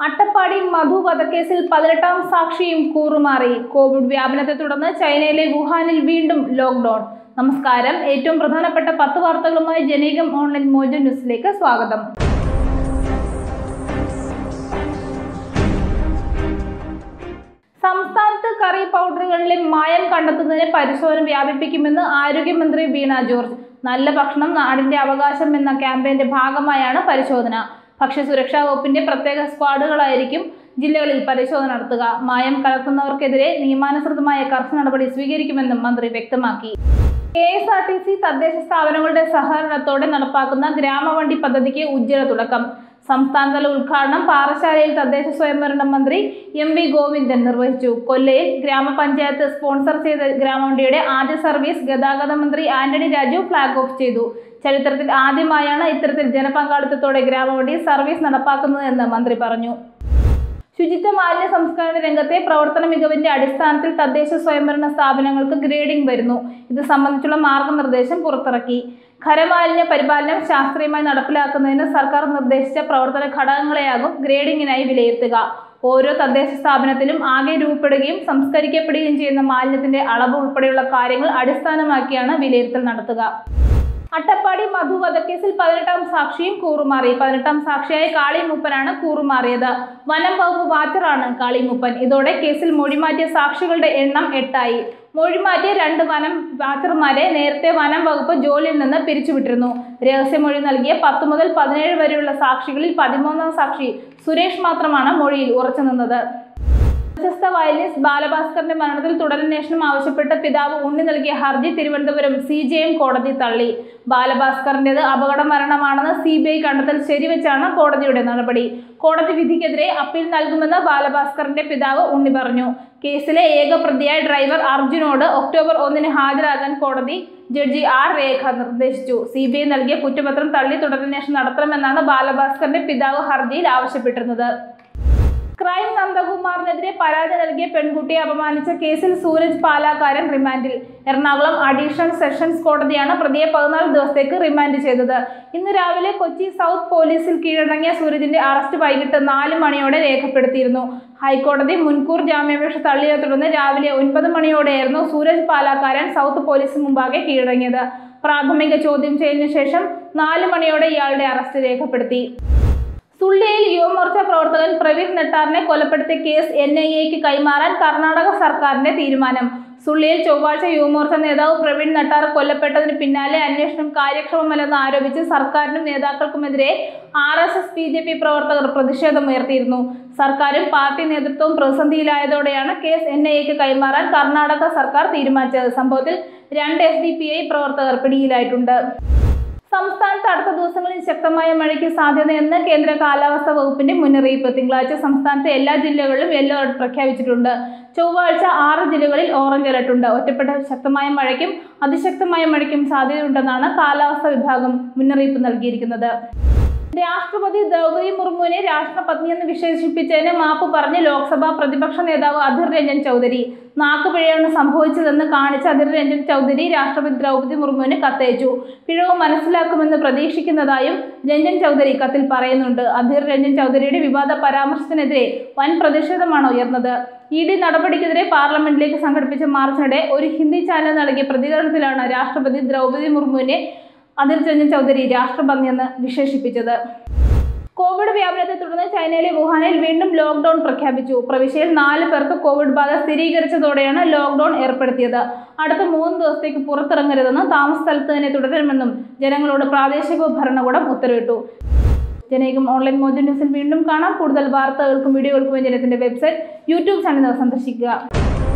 അട്ടപ്പാടി മധു വധക്കേസിൽ പതിനെട്ടാം സാക്ഷിയും കൂറുമാറി കോവിഡ് വ്യാപനത്തെ തുടർന്ന് ചൈനയിലെ വുഹാനിൽ വീണ്ടും ലോക്ക്ഡൌൺ നമസ്കാരം ഏറ്റവും പ്രധാനപ്പെട്ട പത്ത് വാർത്തകളുമായി ജനീകം ഓൺലൈൻ മോജോ ന്യൂസിലേക്ക് സ്വാഗതം സംസ്ഥാനത്ത് കറി പൗഡറുകളിലെ മായം കണ്ടെത്തുന്നതിന് പരിശോധന വ്യാപിപ്പിക്കുമെന്ന് ആരോഗ്യമന്ത്രി വീണ ജോർജ് നല്ല ഭക്ഷണം നാടിന്റെ അവകാശം എന്ന ക്യാമ്പയിന്റെ ഭാഗമായാണ് പരിശോധന ഭക്ഷ്യസുരക്ഷാ വകുപ്പിന്റെ പ്രത്യേക സ്ക്വാഡുകളായിരിക്കും ജില്ലകളിൽ പരിശോധന നടത്തുക മായം കലർത്തുന്നവർക്കെതിരെ നിയമാനുസൃതമായ കർശന നടപടി സ്വീകരിക്കുമെന്നും മന്ത്രി വ്യക്തമാക്കി K S R T C തദ്ദേശ സ്ഥാപനങ്ങളുടെ സഹകരണത്തോടെ നടപ്പാക്കുന്ന ഗ്രാമവണ്ടി പദ്ധതിക്ക് ഉജ്ജ്വല തുടക്കം സംസ്ഥാനതല ഉദ്ഘാടനം പാറശാലയിൽ തദ്ദേശ സ്വയംഭരണ മന്ത്രി എം വി ഗോവിന്ദൻ നിർവഹിച്ചു കൊല്ലയിൽ ഗ്രാമപഞ്ചായത്ത് സ്പോൺസർ ചെയ്ത ഗ്രാമവണ്ടിയുടെ ആദ്യ സർവീസ് ഗതാഗത മന്ത്രി ആന്റണി രാജു ഫ്ളാഗ് ഓഫ് ചെയ്തു ചരിത്രത്തിൽ ആദ്യമായാണ് ഇത്തരത്തിൽ ജനപങ്കാളിത്തത്തോടെ ഗ്രാമവണ്ടി സർവീസ് നടപ്പാക്കുന്നതെന്ന് മന്ത്രി പറഞ്ഞു ശുചിത്വ മാലിന്യ സംസ്കരണ രംഗത്തെ പ്രവർത്തന മികവിന്റെ അടിസ്ഥാനത്തിൽ തദ്ദേശ സ്വയംഭരണ സ്ഥാപനങ്ങൾക്ക് ഗ്രേഡിംഗ് വരുന്നു ഇത് സംബന്ധിച്ചുള്ള മാർഗനിർദ്ദേശം പുറത്തിറക്കി ഖരമാലിന്യ പരിപാലനം ശാസ്ത്രീയമായി നടപ്പിലാക്കുന്നതിന് സർക്കാർ നിർദ്ദേശിച്ച പ്രവർത്തന ഘടകങ്ങളെയാകും ഗ്രേഡിംഗിനായി വിലയിരുത്തുക ഓരോ തദ്ദേശ സ്ഥാപനത്തിലും ആകെ രൂപപ്പെടുകയും സംസ്കരിക്കപ്പെടുകയും ചെയ്യുന്ന മാലിന്യത്തിന്റെ അളവ് ഉൾപ്പെടെയുള്ള കാര്യങ്ങൾ അടിസ്ഥാനമാക്കിയാണ് വിലയിരുത്തൽ നടത്തുക അട്ടപ്പാടി മധു വധക്കേസിൽ പതിനെട്ടാം സാക്ഷിയും കൂറുമാറി പതിനെട്ടാം സാക്ഷിയായ കാളിമൂപ്പനാണ് കൂറുമാറിയത് വനം വകുപ്പ് വാച്ചറാണ് കാളിമൂപ്പൻ ഇതോടെ കേസിൽ മൊഴിമാറ്റിയ സാക്ഷികളുടെ എണ്ണം എട്ടായി മൊഴിമാറ്റിയ രണ്ട് വനം വാച്ചർമാരെ നേരത്തെ വനം വകുപ്പ് ജോലിയിൽ നിന്ന് പിരിച്ചുവിട്ടിരുന്നു രഹസ്യമൊഴി നൽകിയ പത്ത് മുതൽ പതിനേഴ് വരെയുള്ള സാക്ഷികളിൽ പതിമൂന്നാം സാക്ഷി സുരേഷ് മാത്രമാണ് മൊഴിയിൽ ഉറച്ചു നിന്നത് പ്രശസ്ത വയലിനിസ്റ്റ് ബാലഭാസ്കറിന്റെ മരണത്തിൽ തുടരന്വേഷണം ആവശ്യപ്പെട്ട് പിതാവ് ഉണ്ണി നൽകിയ ഹർജി തിരുവനന്തപുരം സി ജെ എം കോടതി തള്ളി ബാലഭാസ്കറിന്റേത് അപകട മരണമാണെന്ന് സി ബി ഐ കണ്ടെത്തൽ ശരിവെച്ചാണ് കോടതിയുടെ നടപടി കോടതി വിധിക്കെതിരെ അപ്പീൽ നൽകുമെന്ന് ബാലഭാസ്കറിന്റെ പിതാവ് ഉണ്ണി പറഞ്ഞു കേസിലെ ഏക പ്രതിയായ ഡ്രൈവർ അർജുനോട് ഒക്ടോബർ ഒന്നിന് ഹാജരാകാൻ കോടതി ജഡ്ജി ആർ രേഖ നിർദ്ദേശിച്ചു സി ബി ഐ നൽകിയ കുറ്റപത്രം തള്ളി തുടരന്വേഷണം നടത്തണമെന്നാണ് ബാലഭാസ്കറിന്റെ പിതാവ് ഹർജിയിൽ ആവശ്യപ്പെട്ടിരുന്നത് ക്രൈം നന്ദകുമാറിനെതിരെ പരാതി നൽകിയ പെൺകുട്ടിയെ അപമാനിച്ച കേസിൽ സൂരജ് പാലാക്കാരൻ റിമാൻഡിൽ എറണാകുളം അഡീഷണൽ സെഷൻസ് കോടതിയാണ് പ്രതിയെ പതിനാല് ദിവസത്തേക്ക് റിമാൻഡ് ചെയ്തത് ഇന്ന് രാവിലെ കൊച്ചി സൗത്ത് പോലീസിൽ കീഴടങ്ങിയ സൂരജിന്റെ അറസ്റ്റ് വൈകിട്ട് നാല് മണിയോടെ രേഖപ്പെടുത്തിയിരുന്നു ഹൈക്കോടതി മുൻകൂർ ജാമ്യാപേക്ഷ തള്ളിയെ തുടർന്ന് രാവിലെ ഒൻപത് മണിയോടെയായിരുന്നു സൂരജ് പാലാക്കാരൻ സൗത്ത് പോലീസിന് മുമ്പാകെ കീഴടങ്ങിയത് പ്രാഥമിക ചോദ്യം ചെയ്തതിനു ശേഷം നാല് മണിയോടെ ഇയാളുടെ അറസ്റ്റ് രേഖപ്പെടുത്തി സുള്ളിയിൽ യുവമോർച്ച പ്രവർത്തകൻ പ്രവീൺ നെട്ടാറിനെ കൊലപ്പെടുത്തിയ കേസ് എൻ ഐ എക്ക് കൈമാറാൻ കർണാടക സർക്കാരിന്റെ തീരുമാനം സുള്ളിയിൽ ചൊവ്വാഴ്ച യുവമോർച്ച നേതാവ് പ്രവീൺ നെട്ടാർ കൊല്ലപ്പെട്ടതിന് പിന്നാലെ അന്വേഷണം കാര്യക്ഷമമല്ലെന്ന് ആരോപിച്ച് സർക്കാരിനും നേതാക്കൾക്കുമെതിരെ R S S B J P പ്രവർത്തകർ പ്രതിഷേധമുയർത്തിയിരുന്നു സർക്കാരും പാർട്ടി നേതൃത്വവും പ്രതിസന്ധിയിലായതോടെയാണ് കേസ് എൻ ഐ എക്ക് കൈമാറാൻ കർണാടക സർക്കാർ തീരുമാനിച്ചത് സംഭവത്തിൽ രണ്ട് എസ് ഡി പി ഐ പ്രവർത്തകർ പിടിയിലായിട്ടുണ്ട് സംസ്ഥാനത്ത് അടുത്ത ദിവസങ്ങളിൽ ശക്തമായ മഴയ്ക്ക് സാധ്യതയെന്ന് കേന്ദ്ര കാലാവസ്ഥാ വകുപ്പിന്റെ മുന്നറിയിപ്പ് തിങ്കളാഴ്ച സംസ്ഥാനത്തെ എല്ലാ ജില്ലകളിലും യെല്ലോ അലർട്ട് പ്രഖ്യാപിച്ചിട്ടുണ്ട് ചൊവ്വാഴ്ച ആറ് ജില്ലകളിൽ ഓറഞ്ച് അലർട്ട് ഉണ്ട് ഒറ്റപ്പെട്ട ശക്തമായ മഴയ്ക്കും അതിശക്തമായ മഴയ്ക്കും സാധ്യതയുണ്ടെന്നാണ് കാലാവസ്ഥാ വിഭാഗം മുന്നറിയിപ്പ് നൽകിയിരിക്കുന്നത് രാഷ്ട്രപതി ദ്രൗപദി മുർമുവിനെ രാഷ്ട്രപത്നിയെന്ന് വിശേഷിപ്പിച്ചതിന് മാപ്പ് പറഞ്ഞ് ലോക്സഭാ പ്രതിപക്ഷ നേതാവ് അധിർ രഞ്ജൻ ചൗധരി നാക്കുപിഴയാണ് സംഭവിച്ചതെന്ന് കാണിച്ച അധിർ രഞ്ജൻ ചൗധരി രാഷ്ട്രപതി ദ്രൗപദി മുർമുവിന് കത്തയച്ചു പിഴവ് മനസ്സിലാക്കുമെന്ന് പ്രതീക്ഷിക്കുന്നതായും രഞ്ജൻ ചൗധരി കത്തിൽ പറയുന്നുണ്ട് അധിർ രഞ്ജൻ ചൗധരിയുടെ വിവാദ പരാമർശത്തിനെതിരെ വൻ പ്രതിഷേധമാണ് ഉയർന്നത് ഇ ഡി നടപടിക്കെതിരെ പാർലമെന്റിലേക്ക് സംഘടിപ്പിച്ച മാർച്ചിനിടെ ഒരു ഹിന്ദി ചാനൽ നൽകിയ പ്രതികരണത്തിലാണ് രാഷ്ട്രപതി ദ്രൗപദി മുർമുവിനെ അധിർ രഞ്ജൻ ചൗധരി രാഷ്ട്രപതിയെന്ന് വിശേഷിപ്പിച്ചത് കോവിഡ് വ്യാപനത്തെ തുടർന്ന് ചൈനയിലെ വുഹാനിൽ വീണ്ടും ലോക്ക്ഡൌൺ പ്രഖ്യാപിച്ചു പ്രവിശ്യയിൽ നാല് പേർക്ക് കോവിഡ് ബാധ സ്ഥിരീകരിച്ചതോടെയാണ് ലോക്ക്ഡൌൺ ഏർപ്പെടുത്തിയത് അടുത്ത മൂന്ന് ദിവസത്തേക്ക് പുറത്തിറങ്ങരുതെന്ന് താമസ സ്ഥലത്ത് തന്നെ തുടരണമെന്നും ജനങ്ങളോട് പ്രാദേശിക ഭരണകൂടം ഉത്തരവിട്ടു ജനകം ഓൺലൈൻ മോജോ ന്യൂസിൽ വീണ്ടും കാണാം കൂടുതൽ വാർത്തകൾക്കും വീഡിയോകൾക്കും ജനത്തിന്റെ വെബ്സൈറ്റ് യൂട്യൂബ് ചാനൽ സന്ദർശിക്കുക